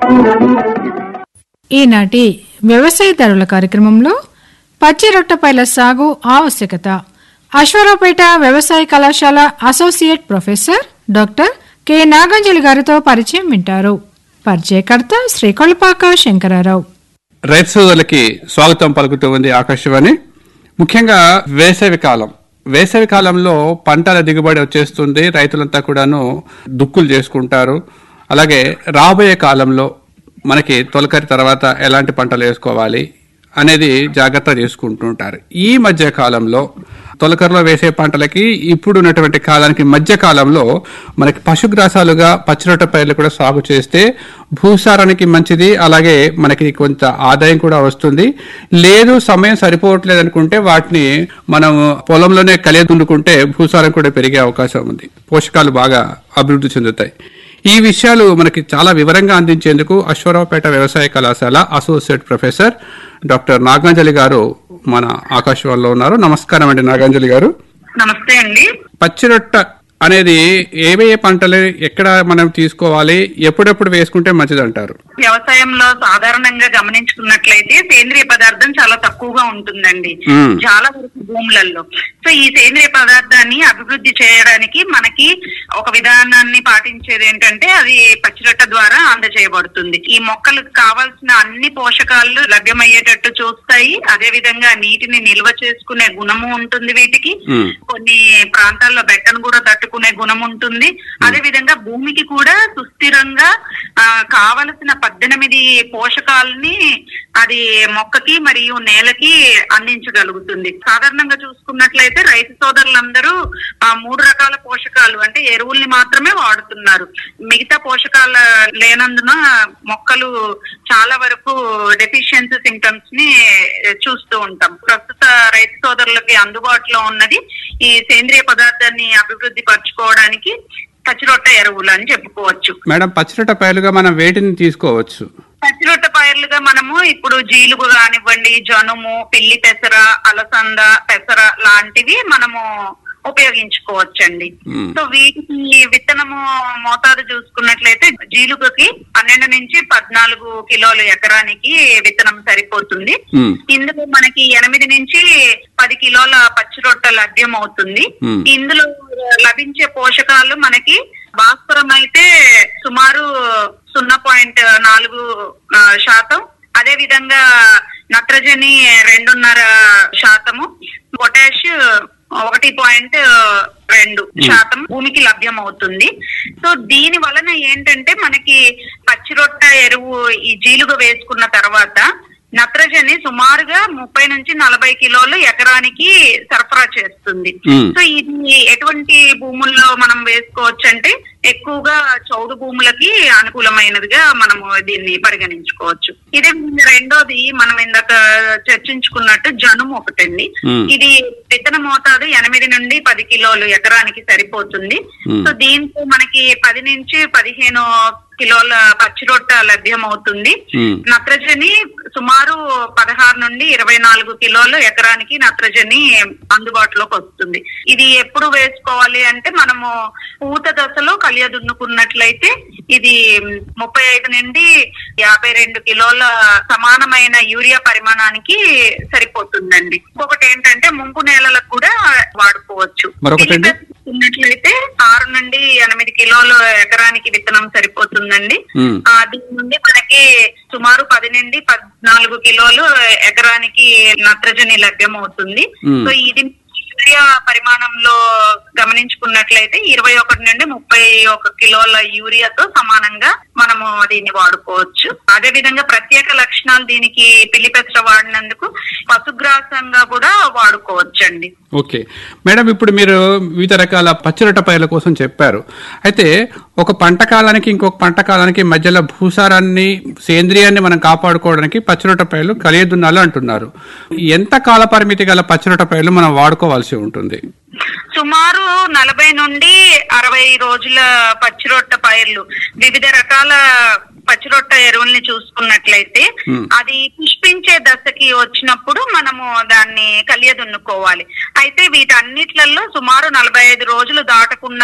ఈనాటి వ్యవసాయదారుల కార్యక్రమంలో పచ్చి రొట్టెపైల సాగు ఆవశ్యకత అశ్వరావుపేట వ్యవసాయ కళాశాల associate professor doctor K Naganjali గారితో పరిచయం వింటారు పరిచయకర్త శ్రీకొల్పాక శంకరారావు రైతు సోదరులకి స్వాగతం పలుకుతూ ఉంది ఆకాశవాణి ముఖ్యంగా వేసవి కాలం వేసవి కాలంలో పంటల దిగుబడి వచ్చేస్తుంది రైతులంతా కూడాను దుక్కులు చేసుకుంటారు అలాగే రాబోయే కాలంలో మనకి తొలకరి తర్వాత ఎలాంటి పంటలు వేసుకోవాలి అనేది జాగ్రత్త తీసుకుంటుంటారు ఈ మధ్య కాలంలో తొలకరిలో వేసే పంటలకి ఇప్పుడు ఉన్నటువంటి కాలానికి మధ్య కాలంలో మనకి పశుగ్రాసాలుగా పచ్చిరొట్ట పైర్లు కూడా సాగు చేస్తే భూసారానికి మంచిది అలాగే మనకి కొంత ఆదాయం కూడా వస్తుంది లేదు సమయం సరిపోవట్లేదు అనుకుంటే వాటిని మనం పొలంలోనే కలియ దున్నుకుంటే భూసారం కూడా పెరిగే అవకాశం ఉంది పోషకాలు బాగా అభివృద్ధి చెందుతాయి ఈ విషయాలు మనకి చాలా వివరంగా అందించేందుకు అశ్వరావుపేట వ్యవసాయ కళాశాల అసోసియేట్ ప్రొఫెసర్ డాక్టర్ నాగాంజలి గారు మన ఆకాశవాణిలో ఉన్నారు నమస్కారం అండి నాగాంజలి గారు నమస్తే అండి పచ్చిరొట్ట అనేది ఏవే పంటలు ఎక్కడ మనం తీసుకోవాలి ఎప్పుడెప్పుడు వేసుకుంటే మంచిది అంటారు వ్యవసాయంలో సాధారణంగా గమనించుకున్నట్లయితే సేంద్రియ పదార్థం చాలా తక్కువగా ఉంటుందండి మ్మ్. చాలా వరకు భూములలో సో ఈ సేంద్రియ పదార్థాన్ని అభివృద్ధి చేయడానికి మనకి ఒక విధానాన్ని పాటించేది ఏంటంటే అది పచ్చిరొట్ట ద్వారా అందజేయబడుతుంది ఈ మొక్కలకు కావాల్సిన అన్ని పోషకాలు లభ్యమయ్యేటట్టు చూస్తాయి అదే విధంగా నీటిని నిల్వ చేసుకునే గుణము ఉంటుంది వీటికి మ్మ్. కొన్ని ప్రాంతాల్లో బెట్టను కూడా తట్టుకునే గుణం ఉంటుంది అదే విధంగా భూమికి కూడా సుస్థిరంగా ఆ, కావలసిన పద్దెనిమిది పోషకాలని అది మొక్కకి మరియు నేలకి అందించగలుగుతుంది సాధారణంగా చూసుకున్నట్లయితే రైతు సోదరులందరూ ఆ మూడు రకాల పోషకాలు అంటే ఎరువుల్ని మాత్రమే వాడుతున్నారు మిగతా పోషకాల లేనందున మొక్కలు చాలా వరకు డెఫిషియన్సీ సింటమ్స్ ని చూస్తూ ఉంటాం ప్రస్తుత రైతు సోదరులకి అందుబాటులో ఉన్నది ఈ సేంద్రియ పదార్థాన్ని అభివృద్ధి పరచుకోవడానికి పచ్చిరొట్ట ఎరువులు అని చెప్పుకోవచ్చు మేడం పచ్చిరొట్ట పైరుగా మనం వేటిని తీసుకోవచ్చు పచ్చిరొట్ట పైర్లుగా మనము ఇప్పుడు జీలుగు కానివ్వండి జనుము పిల్లి పెసర అలసంద పెసర లాంటివి మనము ఉపయోగించుకోవచ్చండి మ్మ్. సో వీటికి విత్తనము మోతాదు చూసుకున్నట్లయితే జీలుగుకి పన్నెండు నుంచి పద్నాలుగు కిలోలు ఎకరానికి విత్తనం సరిపోతుంది మ్మ్. ఇందులో మనకి ఎనిమిది నుంచి పది కిలోల పచ్చి రొట్ట లభ్యం అవుతుంది మ్మ్. ఇందులో లభించే పోషకాలు మనకి భాస్వరం అయితే సుమారు సున్నా పాయింట్ నాలుగు ఆ, శాతం అదే విధంగా నత్రజని రెండున్నర శాతము పొటాష్ ఒకటి పాయింట్ రెండు శాతం భూమికి లభ్యం అవుతుంది సో దీని వలన ఏంటంటే మనకి పచ్చిరొట్ట ఎరువు ఈ జీలుగ వేసుకున్న తర్వాత నత్రజని సుమారుగా ముప్పై నుంచి నలభై కిలోలు ఎకరానికి సరఫరా చేస్తుంది మ్మ్. సో ఇది ఎటువంటి భూముల్లో మనం వేసుకోవచ్చు అంటే ఎక్కువగా చౌడు భూములకి అనుకూలమైనదిగా మనము దీన్ని పరిగణించుకోవచ్చు ఇదే రెండోది మనం ఇందాక చర్చించుకున్నట్టు జనుము ఒకటండి మ్మ్. ఇది విత్తన మోతాదు ఎనిమిది నుండి పది కిలోలు ఎకరానికి సరిపోతుంది మ్మ్. సో దీంతో మనకి పది నుంచి పదిహేను కిలోల పచ్చిరొట్ట లభ్యం అవుతుంది మ్మ్. నత్రజని సుమారు పదహారు నుండి ఇరవై నాలుగు కిలోలు ఎకరానికి నత్రజని అందుబాటులోకి వస్తుంది ఇది ఎప్పుడు వేసుకోవాలి అంటే మనము పూత దశలో కలియ దున్నుకున్నట్లయితే ఇది ముప్పై ఐదు నుండి యాభై రెండు కిలోల సమానమైన యూరియా పరిమాణానికి సరిపోతుందండి ఇంకొకటి ఏంటంటే ముంపు నేలలకు కూడా వాడుకోవచ్చు మరొకటండి? ఉన్నట్లయితే ఆరు నుండి ఎనిమిది కిలోలు ఎకరానికి విత్తనం సరిపోతుందండి మ్మ్. ఆ దీని నుండి మనకి సుమారు పది నుండి పద్నాలుగు కిలోలు ఎకరానికి నత్రజని లభ్యం అవుతుంది మ్మ్. సో ఇది యూరియా పరిమాణంలో గమనించుకున్నట్లయితే ఇరవై ఒకటి నుండి ముప్పై ఒక కిలోల యూరియాతో సమానంగా మనము దీన్ని వాడుకోవచ్చు అదే విధంగా ప్రత్యేక లక్షణాలు దీనికి పిల్లిపెచ్చ వాడినందుకు పశుగ్రాసంగా కూడా వాడుకోవచ్చండి ఓకే మేడం ఇప్పుడు మీరు వివిధ రకాల పచ్చిరొట్ట పైర్ల కోసం చెప్పారు అయితే ఒక పంట కాలానికి ఇంకొక పంట కాలానికి మధ్యలో భూసారాన్ని సేంద్రియాన్ని మనం కాపాడుకోవడానికి పచ్చిరొట్ట పైర్లు కలియదున్నాలు అంటున్నారు ఎంత కాల పరిమితి గల పచ్చిరొట్ట పైర్లు మనం వాడుకోవాల్సి ఉంటుంది సుమారు నలభై నుండి అరవై రోజుల పచ్చిరొట్ట పైర్లు వివిధ రకాల పచ్చిరొట్ట ఎరువుల్ని చూసుకున్నట్లయితే Hmm. అది పుష్పించే దశకి వచ్చినప్పుడు మనము దాన్ని కలియదున్నుకోవాలి అయితే వీటన్నిట్లలో సుమారు నలభై ఐదు రోజులు దాటకుండా